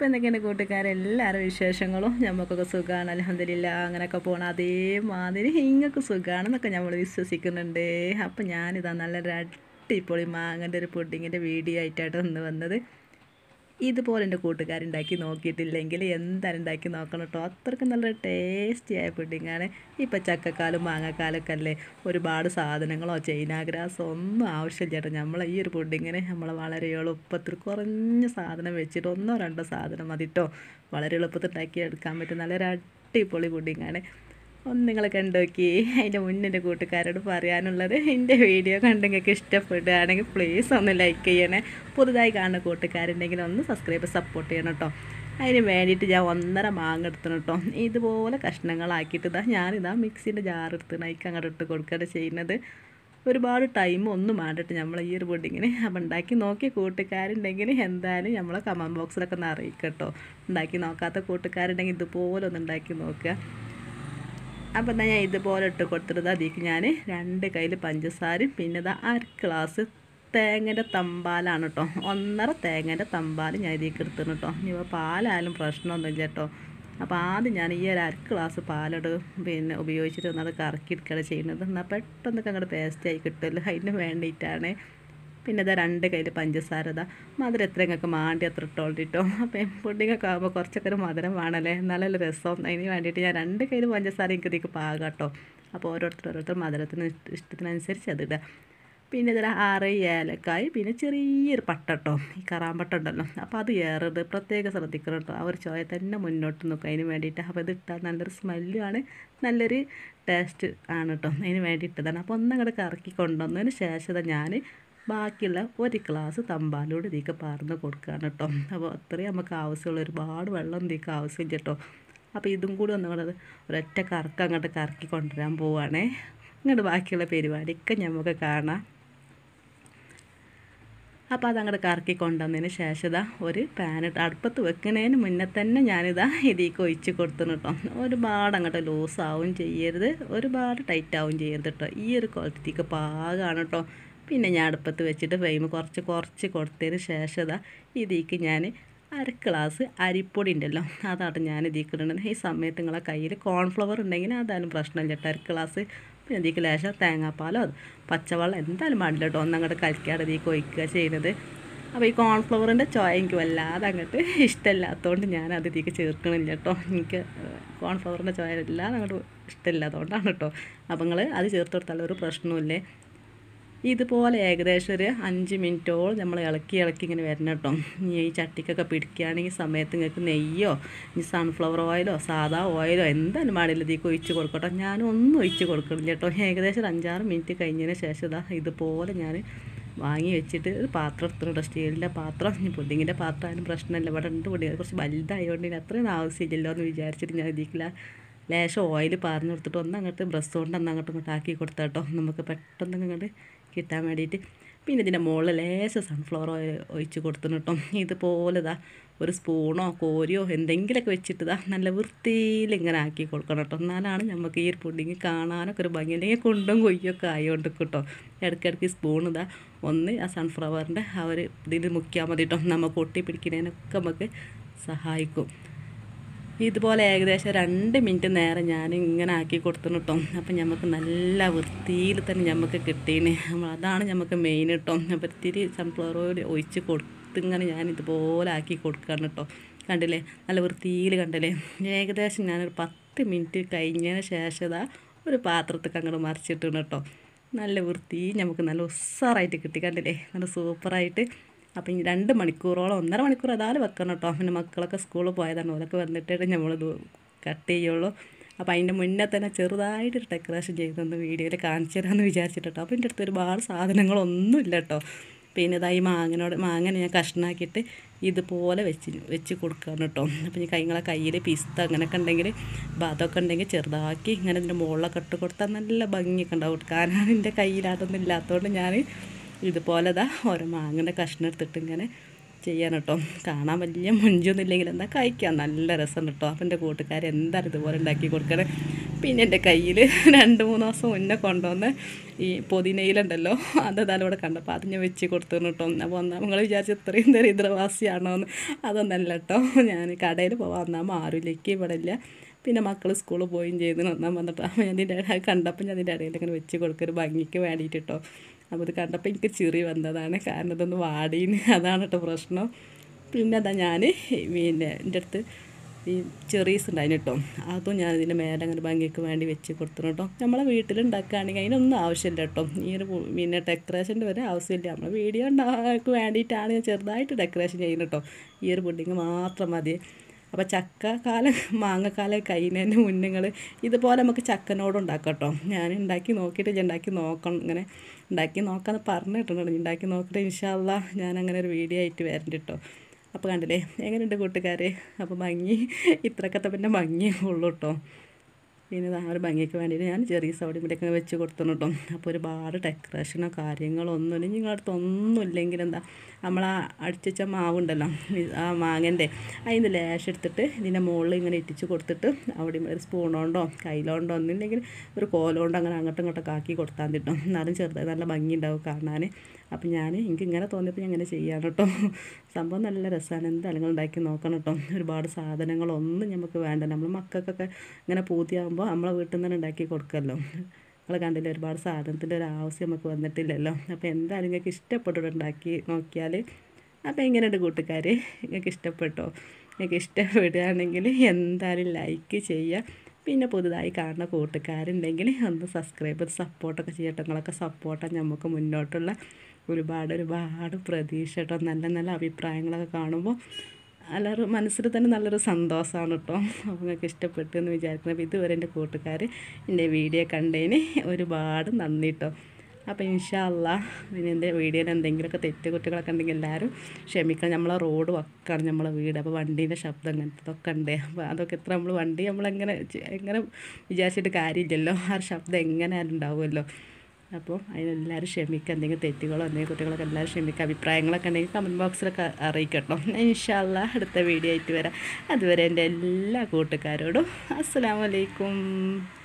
എന്തൊക്കെയാണ് കൂട്ടുകാരെല്ലാവരും വിശേഷങ്ങളും നമുക്കൊക്കെ സുഖമാണ് അലഹമില്ല അങ്ങനെയൊക്കെ പോകണം അതേമാതിരി ഇങ്ങക്ക് സുഖമാണെന്നൊക്കെ നമ്മൾ വിശ്വസിക്കുന്നുണ്ട് അപ്പം ഞാനിതാ നല്ലൊരു അടിപൊളി മാങ്ങൻ്റെ ഒരു പുഡിങ്ങിൻ്റെ വീഡിയോ ആയിട്ടാണ് ഒന്ന് വന്നത് ഇതുപോലെ എൻ്റെ കൂട്ടുകാരുണ്ടാക്കി നോക്കിയിട്ടില്ലെങ്കിൽ എന്തായാലും ഉണ്ടാക്കി നോക്കണം കേട്ടോ അത്രയ്ക്ക് നല്ല ടേസ്റ്റിയായ പുഡിങ്ങാണ് ഇപ്പം ചക്കക്കാലും മാങ്ങക്കാലൊക്കെ അല്ലേ ഒരുപാട് സാധനങ്ങളോ ചൈന ഗ്രാസോ ഒന്നും ആവശ്യമില്ല കേട്ടോ നമ്മളെ ഈ ഒരു പുഡിങ്ങിന് നമ്മൾ വളരെ എളുപ്പത്തിൽ കുറഞ്ഞ സാധനം വെച്ചിട്ട് ഒന്നോ രണ്ടോ സാധനം മതി കേട്ടോ വളരെ എളുപ്പത്തിൽ ഉണ്ടാക്കി എടുക്കാൻ പറ്റും നല്ലൊരു അടിപൊളി പുഡിങ്ങാണ് ഒന്ന് നിങ്ങൾ കണ്ടോക്കി അതിൻ്റെ മുന്നേ എൻ്റെ കൂട്ടുകാരോട് പറയാനുള്ളത് എൻ്റെ വീഡിയോ കണ്ട് നിങ്ങൾക്ക് ഇഷ്ടപ്പെടുകയാണെങ്കിൽ പ്ലീസ് ഒന്ന് ലൈക്ക് ചെയ്യണേ പുതുതായി കാണുന്ന കൂട്ടുകാരുണ്ടെങ്കിൽ ഒന്ന് സബ്സ്ക്രൈബ് സപ്പോർട്ട് ചെയ്യണം കേട്ടോ അതിന് വേണ്ടിയിട്ട് ഞാൻ ഒന്നര മാങ്ങ എടുത്തണം കേട്ടോ ഇതുപോലെ കഷ്ണങ്ങളാക്കിയിട്ട് ഇതാ ഞാനിതാ മിക്സിൻ്റെ ജാർ എടുത്ത് അതിക്ക് അങ്ങോട്ട് ഇട്ട് കൊടുക്കുകയാണ് ചെയ്യുന്നത് ഒരുപാട് ടൈം ഒന്നും വേണ്ടിട്ട് നമ്മൾ ഈ ഒരു പുഡിങ്ങിന് അപ്പം ഉണ്ടാക്കി നോക്കിയ കൂട്ടുകാരുണ്ടെങ്കിൽ എന്തായാലും നമ്മളെ കമൻറ്റ് ബോക്സിലൊക്കെ ഒന്ന് അറിയിക്കട്ടോ ഉണ്ടാക്കി നോക്കാത്ത കൂട്ടുകാരുണ്ടെങ്കിൽ ഇതുപോലെ ഒന്ന് ഉണ്ടാക്കി നോക്കുക അപ്പം എന്നാൽ ഞാൻ ഇതുപോലെ ഇട്ട് കൊടുത്തിട്ട് അതിലേക്ക് ഞാൻ രണ്ട് കയ്യിൽ പഞ്ചസാരയും പിന്നെ ഇതാ അര ഗ്ലാസ് തേങ്ങൻ്റെ തമ്പാലാണ് കേട്ടോ ഒന്നര തേങ്ങൻ്റെ തമ്പാൽ ഞാൻ ഇതിലേക്ക് എടുത്തിരുന്നു കേട്ടോ ഇനിയിപ്പോൾ പാലായാലും പ്രശ്നമൊന്നുമില്ല കേട്ടോ അപ്പോൾ ആദ്യം ഞാൻ ഈ ഒരു അര ഗ്ലാസ് പാലോട് പിന്നെ ഉപയോഗിച്ചിട്ട് ഒന്നത് കറക്കി എടുക്കുകയാണ് ചെയ്യുന്നത് എന്നാൽ പെട്ടെന്നൊക്കെ അങ്ങോട്ട് പേസ്റ്റായി കിട്ടുമല്ലോ അതിന് വേണ്ടിയിട്ടാണ് പിന്നെ ഇതാ രണ്ട് കയ്യിൽ പഞ്ചസാര ഇതാ മധുരം എത്ര നിങ്ങൾക്ക് മാണ്ടി അത്ര ഇട്ടോണ്ടിട്ടോ അപ്പം പുഡിങ്ങൊക്കെ ആകുമ്പോൾ കുറച്ചൊക്കെ ഒരു മധുരം വേണമല്ലേ നല്ലൊരു രസം അതിന് വേണ്ടിയിട്ട് ഞാൻ രണ്ട് കയ്യിൽ പഞ്ചസാര എനിക്ക് ഇതിലേക്ക് പാകാം കേട്ടോ അപ്പോൾ ഓരോരുത്തർ ഓരോരുത്തർ മധുരത്തിന് ഇഷ്ട- ഇഷ്ടത്തിനനുസരിച്ച് അത് ഇടുക പിന്നെ ഇതിൽ ആറ് ഏലക്കായ് പിന്നെ ചെറിയൊരു പട്ട കേട്ടോ ഈ കറാമ്പട്ട ഉണ്ടല്ലോ അപ്പോൾ അത് ഏറരുത് പ്രത്യേകം ശ്രദ്ധിക്കണം കേട്ടോ ആ ഒരു ചോയ തന്നെ മുന്നോട്ട് നോക്കും അതിന് വേണ്ടിയിട്ട് അപ്പോൾ ഇത് ഇട്ടാൽ നല്ലൊരു സ്മെല്ലുമാണ് നല്ലൊരു ടേസ്റ്റ് ആണ് കേട്ടോ അതിന് വേണ്ടിയിട്ടതാണ് അപ്പോൾ ഒന്നങ്ങോട്ട് കറക്കി കൊണ്ടുവന്നതിന് ശേഷം ഇതാ ഞാൻ ബാക്കിയുള്ള ഒരു ഗ്ലാസ് തമ്പാലോട് ഇതിലേക്ക് പാർന്ന് കൊടുക്കുകയാണ് കേട്ടോ അപ്പോൾ അത്രയും നമുക്ക് ആവശ്യമുള്ള ഒരുപാട് വെള്ളം ഇതിലേക്ക് ആവശ്യമില്ല കേട്ടോ അപ്പോൾ ഇതും കൂടി ഒന്നുകൂടെ ഒരൊറ്റ കറക്കം അങ്ങോട്ട് കറക്കി കൊണ്ടുവരാൻ പോവുകയാണേ ഇങ്ങോട്ട് ബാക്കിയുള്ള പരിപാടിയൊക്കെ നമുക്ക് കാണാം അപ്പോൾ അതങ്ങോട്ട് കറക്കി കൊണ്ടുവന്നതിന് ശേഷം ഇതാ ഒരു പാനിട്ട് അടുപ്പത്ത് വെക്കുന്നതിന് മുന്നേ തന്നെ ഞാനിതാ ഇതിലേക്ക് ഒഴിച്ച് കൊടുത്തിന് കേട്ടോ ഒരുപാട് അങ്ങോട്ട് ലൂസ് ആവും ചെയ്യരുത് ഒരുപാട് ടൈറ്റ് ആവും ചെയ്യരുത് കേട്ടോ ഈ ഒരു ക്വാളിറ്റിക്ക് പാകമാണ് കേട്ടോ പിന്നെ ഞാൻ അടുപ്പത്ത് വെച്ചിട്ട് ഫ്ലെയിം കുറച്ച് കുറച്ച് കൊടുത്തതിന് ശേഷം ഇതാ ഇതിലേക്ക് ഞാൻ അര ഗ്ലാസ് അരിപ്പൊടി ഉണ്ടല്ലോ അതാണ് ഞാൻ ഇതിലേക്ക് ഇടുന്നത് ഈ സമയത്ത് നിങ്ങളെ കയ്യിൽ കോൺഫ്ലവർ ഉണ്ടെങ്കിൽ അതായാലും പ്രശ്നമില്ല കേട്ടോ അര ഗ്ലാസ് പിന്നെ ഇതിലേക്ക് ലേശം തേങ്ങാപ്പാലോ പച്ചവെള്ളം എന്തായാലും പാടില്ല കേട്ടോ ഒന്നങ്ങോട്ട് കലക്കാതെ ഇതിലേക്ക് ഒഴിക്കുക ചെയ്യുന്നത് അപ്പോൾ ഈ കോൺഫ്ലവറിൻ്റെ ചോയ എനിക്ക് വല്ലാതെ അങ്ങോട്ട് ഇഷ്ടമില്ലാത്തതുകൊണ്ട് ഞാൻ അത് ഇതിലേക്ക് ചേർക്കണില്ല കേട്ടോ എനിക്ക് കോൺഫ്ലവറിൻ്റെ ചോയ വല്ലാതെ അങ്ങോട്ട് ഇഷ്ടമില്ലാത്തതുകൊണ്ടാണ് കേട്ടോ അപ്പോൾ നിങ്ങൾ അത് ചേർത്ത് കൊടുത്താൽ ഒരു പ്രശ്നമില്ലേ ഇതുപോലെ ഏകദേശം ഒരു അഞ്ച് മിനിറ്റോളം നമ്മൾ ഇളക്കി ഇളക്കി ഇങ്ങനെ വരണം കേട്ടോ ഇനി ഈ ചട്ടിക്കൊക്കെ പിടിക്കുകയാണെങ്കിൽ സമയത്ത് നിങ്ങൾക്ക് നെയ്യോ ഇനി സൺഫ്ലവർ ഓയിലോ സാധാ ഓയിലോ എന്തായാലും പാടില്ല ഇതിലേക്ക് ഒഴിച്ച് കൊടുക്കട്ടോ ഞാനൊന്നും ഒഴിച്ച് കൊടുക്കണില്ല കേട്ടോ ഏകദേശം ഒരു അഞ്ചാറ് മിനിറ്റ് കഴിഞ്ഞതിന് ശേഷം ഇതാ ഇതുപോലെ ഞാൻ വാങ്ങി വെച്ചിട്ട് ഒരു പാത്രം എടുത്തിട്ടുണ്ട് സ്റ്റീലിൻ്റെ പാത്രം ഇനി പുഡിങ്ങിൻ്റെ പാത്രം ആയാലും പ്രശ്നമില്ല ഇവിടെ ഉണ്ട് പുഡിങ് കുറച്ച് വലുതായതുകൊണ്ട് ഇനി അത്രയും ആവശ്യമില്ലല്ലോ എന്ന് വിചാരിച്ചിട്ട് ഞാൻ ഇതിക്കില്ല ലേശം ഓയിൽ പാർന്ന് കൊടുത്തിട്ട് ഒന്ന് അങ്ങോട്ട് ബ്രസ് കൊണ്ട് ഒന്ന് അങ്ങോട്ട് ഇങ്ങോട്ട് ആക്കി കൊടുത്താൽ കേട്ടോ നമുക്ക് പെട്ടെന്ന് അങ്ങോട്ട് കിട്ടാൻ വേണ്ടിയിട്ട് പിന്നെ ഇതിൻ്റെ മുകളിൽ ലേശം സൺഫ്ലവർ ഓയിൽ ഒഴിച്ച് കൊടുത്തിട്ട് കേട്ടോ ഇതുപോലെ ഇതാ ഒരു സ്പൂണോ കോരിയോ എന്തെങ്കിലുമൊക്കെ വെച്ചിട്ട് ഇതാ നല്ല വൃത്തിയിൽ ഇങ്ങനെ ആക്കി കൊടുക്കണം കേട്ടോ എന്നാലാണ് നമുക്ക് ഈ ഒരു പുഡിങ് കാണാനൊക്കെ ഒരു ഭംഗി അല്ലെങ്കിൽ കുണ്ടും കൊയ്യൊക്കെ ആയതുകൊണ്ട് കേട്ടോ ഇടയ്ക്കിടയ്ക്ക് സ്പൂൺ ഇതാ ഒന്ന് ആ സൺഫ്ലവറിൻ്റെ ആ ഒരു ഇതിൽ മുക്കിയാൽ മതി കേട്ടോ നമുക്ക് ഒട്ടി പിടിക്കുന്നതിനൊക്കെ നമുക്ക് സഹായിക്കും ഇതുപോലെ ഏകദേശം രണ്ട് മിനിറ്റ് നേരം ഞാൻ ഇങ്ങനെ ആക്കി കൊടുത്തു കേട്ടോ അപ്പം നമുക്ക് നല്ല വൃത്തിയിൽ തന്നെ നമുക്ക് കിട്ടീന് നമ്മൾ അതാണ് നമുക്ക് മെയിൻ കേട്ടോ അപ്പോൾ ഇത്തിരി സൺഫ്ലവർ ഓയിൽ ഒഴിച്ച് കൊടുത്തിങ്ങനെ ഞാൻ ഇതുപോലെ ആക്കി കൊടുക്കുകയാണ് കേട്ടോ കണ്ടില്ലേ നല്ല വൃത്തിയിൽ കണ്ടില്ലേ ഏകദേശം ഞാനൊരു പത്ത് മിനിറ്റ് കഴിഞ്ഞതിന് ശേഷം ഇതാ ഒരു പാത്രത്തേക്ക് അങ്ങോട്ട് മറിച്ചിട്ടുണ്ട് കേട്ടോ നല്ല വൃത്തി നമുക്ക് നല്ല ഉസ്സാറായിട്ട് കിട്ടി കണ്ടില്ലേ നല്ല സൂപ്പറായിട്ട് അപ്പം ഇനി രണ്ട് മണിക്കൂറോളം ഒന്നര മണിക്കൂർ ഏതായാലും വെക്കണം കേട്ടോ പിന്നെ മക്കളൊക്കെ സ്കൂളിൽ പോയതാണ് ഓലൊക്കെ വന്നിട്ടേ നമ്മളിത് കട്ട് ചെയ്യുള്ളൂ അപ്പോൾ അതിൻ്റെ മുന്നേ തന്നെ ചെറുതായിട്ടൊരു ഡെക്കറേഷൻ ചെയ്തൊന്ന് വീഡിയോയിൽ കാണിച്ചു തരാമെന്ന് വിചാരിച്ചിട്ട് കേട്ടോ അപ്പോൾ എൻ്റെ അടുത്ത് ഒരുപാട് സാധനങ്ങളൊന്നുമില്ല കേട്ടോ പിന്നെ ഇതായി മാങ്ങനോട് മാങ്ങനെ ഞാൻ കഷ്ണാക്കിയിട്ട് ഇതുപോലെ വെച്ച് വെച്ച് കൊടുക്കുകയാണ് കേട്ടോ അപ്പോൾ ഈ കൈങ്ങളെ കയ്യിൽ പിസ്ത അങ്ങനെയൊക്കെ ഉണ്ടെങ്കിൽ അപ്പോൾ അതൊക്കെ ഉണ്ടെങ്കിൽ ചെറുതാക്കി ഇങ്ങനെ ഇതിൻ്റെ മുകളിലൊക്കെ ഇട്ട് കൊടുത്താൽ നല്ല ഭംഗിയൊക്കെ ഉണ്ടാവും കാരണം എൻ്റെ കയ്യിൽ അതൊന്നും ഇല്ലാത്തതുകൊണ്ട് ഞാൻ ഇതുപോലെ ഇതാ ഓരോ മാങ്ങൻ്റെ കഷ്ണം എടുത്തിട്ട് ഇങ്ങനെ ചെയ്യാൻ കേട്ടോ കാണാൻ വലിയ മുഞ്ചൊന്നും ഇല്ലെങ്കിൽ എന്താ കഴിക്കാം നല്ല രസം കേട്ടോ അപ്പം എൻ്റെ കൂട്ടുകാർ എന്തായാലും ഇതുപോലെ ഉണ്ടാക്കി കൊടുക്കണേ പിന്നെ എൻ്റെ കയ്യിൽ രണ്ട് മൂന്ന് ദിവസം മുന്നേ കൊണ്ടുവന്ന് ഈ പൊതിനയിലുണ്ടല്ലോ അത് തലോടെ കണ്ടപ്പോൾ അത് ഞാൻ വെച്ച് കൊടുത്തിരുന്നു കേട്ടോ അപ്പോൾ ഒന്നാ നിങ്ങൾ വിചാരിച്ച് ഇത്രയും ദരിദ്രവാസിയാണോ എന്ന് അതൊന്നല്ല കേട്ടോ ഞാൻ കടയിൽ പോകാൻ ഒന്നാമ ആരുമില്ലേക്ക് ഇവിടെ ഇല്ല പിന്നെ മക്കൾ സ്കൂളിൽ പോയും ചെയ്ത് ഒന്നാം വന്നിട്ട് അപ്പോൾ ഞാൻ ഇതിൻ്റെ ഇടയിൽ കണ്ടപ്പോൾ ഞാൻ ഇതിൻ്റെ ഇടയിൽ ഇങ്ങനെ വെച്ച് കൊടുക്കൊരു ഭംഗിക്ക് വേണ്ടിയിട്ട് കേട്ടോ അപ്പോൾ ഇത് കണ്ടപ്പോൾ എനിക്ക് ചിറി വന്നതാണ് കാരണം ഇതൊന്ന് വാടീന് അതാണ് കേട്ടോ പ്രശ്നം പിന്നെ അതാ ഞാൻ പിന്നെ എൻ്റെ അടുത്ത് ഈ ചെറീസ് ഉണ്ടായിന് കേട്ടോ അതും ഞാൻ ഇതിൻ്റെ മേലെ അങ്ങനെ ഭംഗിക്ക് വേണ്ടി വെച്ച് കൊടുത്തു കേട്ടോ നമ്മളെ വീട്ടിലുണ്ടാക്കുകയാണെങ്കിൽ അതിനൊന്നും ആവശ്യമില്ല കേട്ടോ ഈ ഒരു പു- പിന്നെ ഡെക്കറേഷൻ്റെ വരെ ആവശ്യമില്ല നമ്മളെ വീഡിയോ ഉണ്ടാക്കി വേണ്ടിയിട്ടാണ് ഞാൻ ചെറുതായിട്ട് ഡെക്കറേഷൻ ചെയ്യുന്നത് കേട്ടോ ഈ ഒരു പുഡിങ് മാത്രം മതി അപ്പോൾ ചക്ക കാലം മാങ്ങക്കാലം കഴിഞ്ഞതിന് മുന്നുങ്ങൾ ഇതുപോലെ നമുക്ക് ചക്കനോട് ഉണ്ടാക്കാം കേട്ടോ ഞാൻ ഉണ്ടാക്കി നോക്കിയിട്ട് ഞാൻ ഉണ്ടാക്കി നോക്കണം ഇങ്ങനെ ഉണ്ടാക്കി നോക്കാമെന്ന് പറഞ്ഞിട്ടുണ്ട് ഉണ്ടാക്കി നോക്കിയിട്ട് ഇൻഷാല്ല ഞാൻ അങ്ങനെ ഒരു വീഡിയോ ആയിട്ട് വരണ്ട കേട്ടോ അപ്പോൾ കണ്ടില്ലേ എങ്ങനെയുണ്ട് കൂട്ടുകാരെ അപ്പോൾ ഭംഗി ഇത്രക്കത്തെ പിന്നെ ഭംഗിയേ ഉള്ളൂ കേട്ടോ പിന്നെ ദാ ഒരു ഭംഗിക്ക് വേണ്ടിയിട്ട് ഞാൻ ചെറിയ സൗടി ഇവിടെയൊക്കെ വെച്ച് കൊടുത്തു കേട്ടോ അപ്പോൾ ഒരുപാട് ഡെക്കറേഷനോ കാര്യങ്ങളോ ഒന്നുമില്ല നിങ്ങളുടെ അടുത്ത് ഒന്നും ഇല്ലെങ്കിൽ എന്താ നമ്മൾ ആ അടിച്ച മാവുണ്ടല്ലോ ഈ ആ മാങ്ങൻ്റെ അതിൻ്റെ ലേശം എടുത്തിട്ട് ഇതിൻ്റെ മുകളിൽ ഇങ്ങനെ ഇട്ടിച്ച് കൊടുത്തിട്ട് അവിടെ ഒരു സ്പൂൺ കൊണ്ടോ കയ്യിലോണ്ടോ ഒന്നില്ലെങ്കിൽ ഒരു കോലോണ്ടോ അങ്ങനെ അങ്ങോട്ടും ഇങ്ങോട്ടൊക്കെ ആക്കി കൊടുത്താൽ കിട്ടും എന്നാലും ചെറുതായി നല്ല ഭംഗി ഉണ്ടാവും കാണാൻ അപ്പം ഞാൻ എനിക്ക് ഇങ്ങനെ തോന്നിയപ്പോൾ ഞാൻ ഇങ്ങനെ ചെയ്യാൻ കേട്ടോ സംഭവം നല്ല രസമാണ് എന്തായാലും നിങ്ങൾ ഉണ്ടാക്കി നോക്കണം കേട്ടോ ഒരുപാട് സാധനങ്ങളൊന്നും നമുക്ക് വേണ്ട നമ്മൾ മക്കൾക്കൊക്കെ ഇങ്ങനെ പൂതിയാകുമ്പോൾ നമ്മളെ വീട്ടിൽ നിന്ന് തന്നെ ഉണ്ടാക്കി കൊടുക്കുമല്ലോ നിങ്ങൾ കണ്ടില്ലേ ഒരുപാട് സാധനത്തിൻ്റെ ഒരു ആവശ്യം നമുക്ക് വന്നിട്ടില്ലല്ലോ അപ്പോൾ എന്തായാലും നിങ്ങൾക്ക് ഇഷ്ടപ്പെട്ടിട്ട് ഉണ്ടാക്കി നോക്കിയാൽ അപ്പോൾ എങ്ങനെയുണ്ട് കൂട്ടുകാർ നിങ്ങൾക്ക് ഇഷ്ടപ്പെട്ടോ നിങ്ങൾക്ക് ഇഷ്ടപ്പെടുകയാണെങ്കിൽ എന്തായാലും ലൈക്ക് ചെയ്യുക പിന്നെ പുതുതായി കാണുന്ന കൂട്ടുകാരുണ്ടെങ്കിൽ ഒന്ന് സബ്സ്ക്രൈബ് ചെയ്ത് സപ്പോർട്ടൊക്കെ ചെയ്യട്ടെ നിങ്ങളൊക്കെ സപ്പോർട്ടാണ് നമുക്ക് മുന്നോട്ടുള്ള ഒരുപാട് ഒരുപാട് പ്രതീക്ഷ കേട്ടോ നല്ല നല്ല അഭിപ്രായങ്ങളൊക്കെ കാണുമ്പോൾ നല്ലൊരു മനസ്സിൽ തന്നെ നല്ലൊരു സന്തോഷമാണ് കേട്ടോ അപ്പോൾ നിങ്ങൾക്ക് ഇഷ്ടപ്പെട്ടു എന്ന് വിചാരിക്കുന്നത് അപ്പോൾ ഇതുവരെ എൻ്റെ കൂട്ടുകാർ എൻ്റെ വീഡിയോ കണ്ടതിന് ഒരുപാട് നന്ദി കേട്ടോ അപ്പോൾ ഇൻഷാല്ല പിന്നെ എൻ്റെ വീഡിയോയിൽ എന്തെങ്കിലുമൊക്കെ തെറ്റ് കുട്ടികളൊക്കെ ഉണ്ടെങ്കിൽ എല്ലാവരും ക്ഷമിക്കണം നമ്മളെ റോഡ് വക്കാണ് നമ്മളെ വീട് അപ്പോൾ വണ്ടീൻ്റെ ശബ്ദം അങ്ങനത്തതൊക്കെ ഉണ്ട് അപ്പോൾ അതൊക്കെ എത്ര നമ്മൾ വണ്ടി നമ്മളെങ്ങനെ ചെ- എങ്ങനെ വിചാരിച്ചിട്ട് കാര്യമില്ലല്ലോ ആ ഒരു ശബ്ദം എങ്ങനെയാലും ഉണ്ടാവുമല്ലോ അപ്പോൾ അതിനെല്ലാവരും ക്ഷമിക്കുക എന്തെങ്കിലും തെറ്റുകളോ എന്തെങ്കിലും കുട്ടികളൊക്കെ എല്ലാവരും ക്ഷമിക്കുക അഭിപ്രായങ്ങളൊക്കെ ഉണ്ടെങ്കിൽ കമൻറ്റ് ബോക്സിലൊക്കെ അറിയിക്കട്ടോ ഇൻഷാല്ല അടുത്ത വീഡിയോ ആയിട്ട് വരാം അതുവരെ എൻ്റെ എല്ലാ കൂട്ടുകാരോടും അസ്സലാമു അലൈക്കും